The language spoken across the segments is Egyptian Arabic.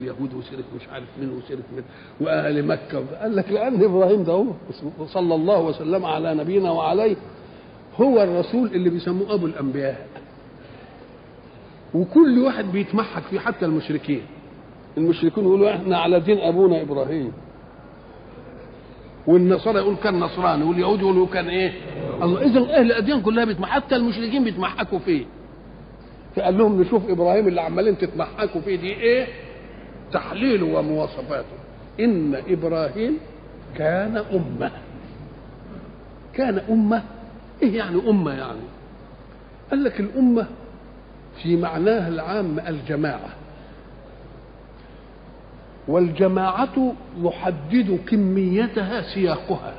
اليهود وسيره مش عارف مين وسيره مين واهل مكه قال لك لان ابراهيم ده هو صلى الله وسلم على نبينا وعليه هو الرسول اللي بيسموه ابو الانبياء وكل واحد بيتمحك فيه حتى المشركين المشركين يقولوا احنا على دين ابونا ابراهيم والنصارى يقول كان نصراني واليهود يقولوا كان ايه الله اذا اهل الاديان كلها بيتمحك حتى المشركين بيتمحكوا فيه فقال لهم نشوف ابراهيم اللي عمالين تتمحكوا فيه دي ايه تحليله ومواصفاته ان ابراهيم كان امه كان امه ايه يعني امه يعني قال لك الامه في معناها العام الجماعه والجماعه يحدد كميتها سياقها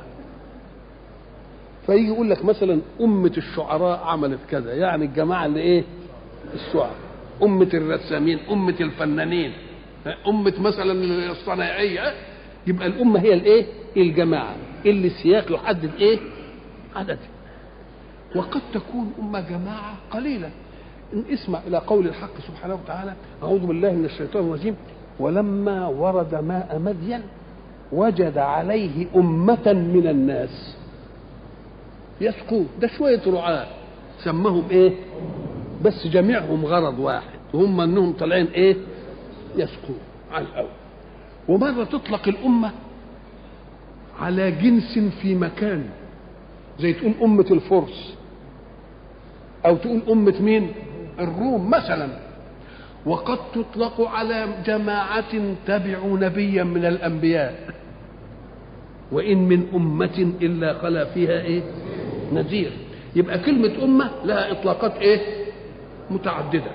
فيجي يقول لك مثلا أمة الشعراء عملت كذا يعني الجماعة اللي إيه الشعراء أمة الرسامين أمة الفنانين أمة مثلا الصناعية يبقى الأمة هي الإيه الجماعة اللي السياق يحدد إيه عددها وقد تكون أمة جماعة قليلة إن اسمع إلى قول الحق سبحانه وتعالى أعوذ بالله من الشيطان الرجيم ولما ورد ماء مدين وجد عليه أمة من الناس يسقون ده شوية رعاة سمهم ايه بس جميعهم غرض واحد وهم انهم طالعين ايه يسقون على الاول ومرة تطلق الأمة على جنس في مكان زي تقول أمة الفرس أو تقول أمة مين الروم مثلا وقد تطلق على جماعة تبعوا نبيا من الأنبياء وإن من أمة إلا خلا فيها إيه نذير يبقى كلمة أمة لها إطلاقات إيه متعددة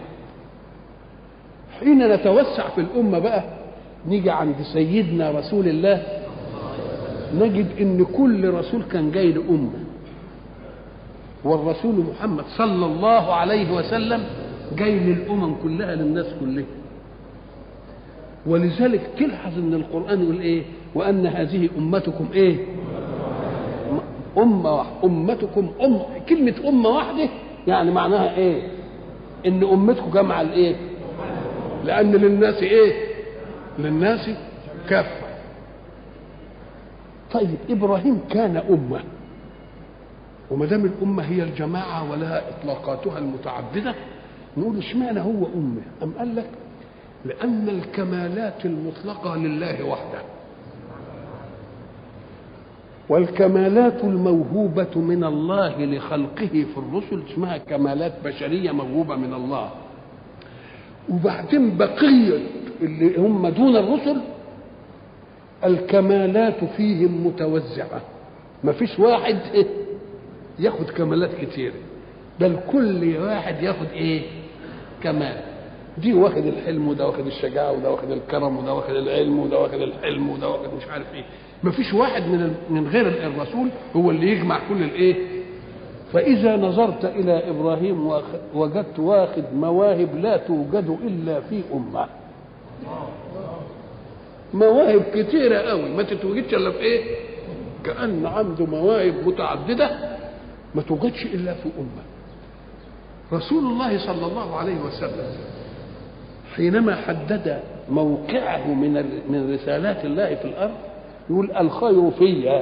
حين نتوسع في الأمة بقى نيجي عند سيدنا رسول الله نجد إن كل رسول كان جاي لأمة والرسول محمد صلى الله عليه وسلم جاي للأمم كلها للناس كلها ولذلك تلحظ ان القران يقول ايه وان هذه امتكم ايه أمة واحدة أمتكم أم كلمة أمة واحدة يعني معناها إيه؟ إن أمتكم جمع الإيه؟ لأن للناس إيه؟ للناس كافة. طيب إبراهيم كان أمة وما دام الأمة هي الجماعة ولها إطلاقاتها المتعددة نقول اشمعنى هو أمة؟ أم قال لك لأن الكمالات المطلقة لله وحده. والكمالات الموهوبة من الله لخلقه في الرسل اسمها كمالات بشرية موهوبة من الله وبعدين بقية اللي هم دون الرسل الكمالات فيهم متوزعة ما فيش واحد ياخد كمالات كتير بل كل واحد ياخد ايه كمال دي واخد الحلم وده واخد الشجاعة وده واخد الكرم وده واخد العلم وده واخد الحلم وده واخد مش عارف ايه ما فيش واحد من من غير الرسول هو اللي يجمع كل الايه فاذا نظرت الى ابراهيم وجدت واخد مواهب لا توجد الا في امه مواهب كتيرة قوي ما تتوجدش الا في ايه كأن عنده مواهب متعددة ما توجدش الا في امه رسول الله صلى الله عليه وسلم حينما حدد موقعه من من رسالات الله في الارض يقول الخير فيا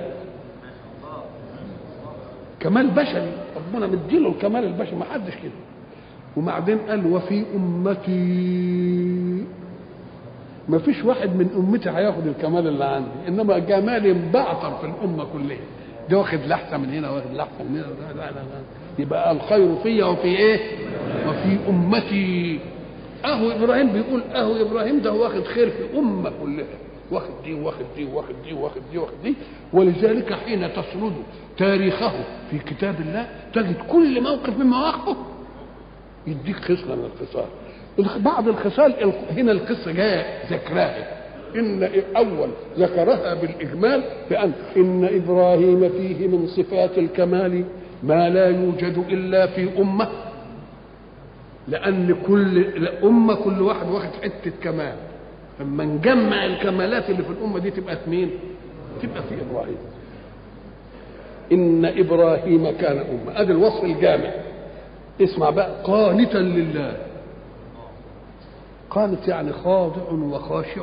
كمال بشري ربنا مديله الكمال البشري ما حدش كده وبعدين قال وفي امتي ما فيش واحد من امتي هياخد الكمال اللي عندي انما جمالي مبعتر في الامه كلها ده واخد لحظه من هنا واخد لحظه من هنا لا لا لا يبقى الخير فيا وفي ايه وفي امتي اهو ابراهيم بيقول اهو ابراهيم ده واخد خير في امه كلها واخد دي واخد دي واخد دي واخد دي واخد دي ولذلك حين تسرد تاريخه في كتاب الله تجد كل موقف من مواقفه يديك خصله من الخصال بعض الخصال هنا القصه جايه ذكراها ان اول ذكرها بالاجمال بان ان ابراهيم فيه من صفات الكمال ما لا يوجد الا في امه لان كل امه كل واحد واخد حته كمال لما نجمع الكمالات اللي في الامه دي تبقى في مين؟ تبقى في ابراهيم. ان ابراهيم كان امه، ادي الوصف الجامع. اسمع بقى قانتا لله. قانت يعني خاضع وخاشع